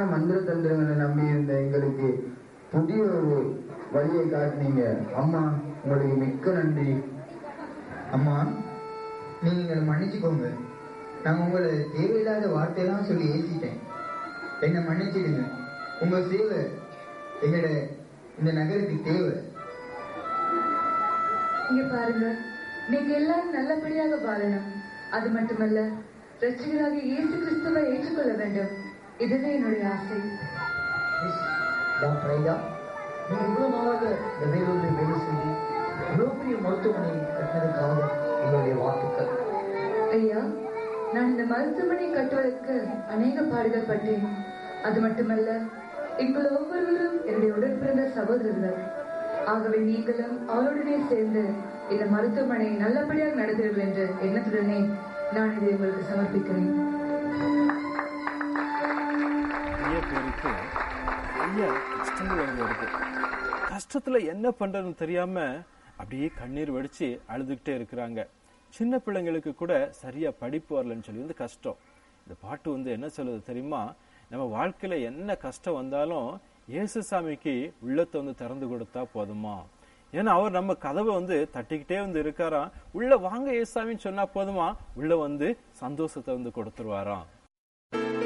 மந்திர தந்திரங்களை நம்பி இருந்த எங்களுக்கு புதிய ஒரு வழியை காட்டினீங்க அம்மா உங்களுக்கு மிக்க நன்றி அம்மா நீங்க எங்களை மன்னிச்சுக்கோங்க நான் உங்களை தேவையில்லாத வார்த்தையெல்லாம் சொல்லி ஏசிட்டேன் என்னை மன்னிச்சிடுங்க உங்க சேவை எங்களோட இந்த நகருக்கு தேவை இங்க பாருங்க நீங்க எல்லாரும் நல்லபடியாக வாழணும் அது மட்டுமல்ல ரட்சிகராக இயேசு கிறிஸ்துவை ஏற்றுக்கொள்ள வேண்டும் இதுவே என்னுடைய ஆசை மிஸ் டாக்டர் ஐயா நீங்க இவ்வளவு நாளாக இந்த வேலூரில் வேலை செஞ்சு இவ்வளவு பெரிய மருத்துவமனை கட்டினதுக்காக எங்களுடைய வாழ்த்துக்கள் ஐயா நான் இந்த மருத்துவமனை கட்டுவதற்கு அநேக பாடுகள் பட்டேன் அது மட்டுமல்ல எங்கள் ஒவ்வொருவரும் என்னுடைய உடன் பிறந்த சகோதரர்கள் ஆகவே நீங்களும் அவருடனே சேர்ந்து இந்த மருத்துவமனை நல்லபடியாக நடத்துவீர்கள் என்ற எண்ணத்துடனே நான் இதை உங்களுக்கு சமர்ப்பிக்கிறேன் நிறைய பேருக்கு நிறைய கஷ்டங்கள் அங்க இருக்கு கஷ்டத்துல என்ன பண்றதுன்னு தெரியாம அப்படியே கண்ணீர் வடிச்சு அழுதுகிட்டே இருக்கிறாங்க சின்ன பிள்ளைங்களுக்கு கூட சரியா படிப்பு வரலன்னு சொல்லி வந்து கஷ்டம் இந்த பாட்டு வந்து என்ன சொல்லுது தெரியுமா நம்ம வாழ்க்கையில என்ன கஷ்டம் வந்தாலும் இயேசு சாமிக்கு உள்ளத்தை வந்து திறந்து கொடுத்தா போதுமா ஏன்னா அவர் நம்ம கதவை வந்து தட்டிக்கிட்டே வந்து இருக்காராம் உள்ள வாங்க ஏசாமின்னு சொன்னா போதுமா உள்ள வந்து சந்தோஷத்தை வந்து கொடுத்துருவாராம்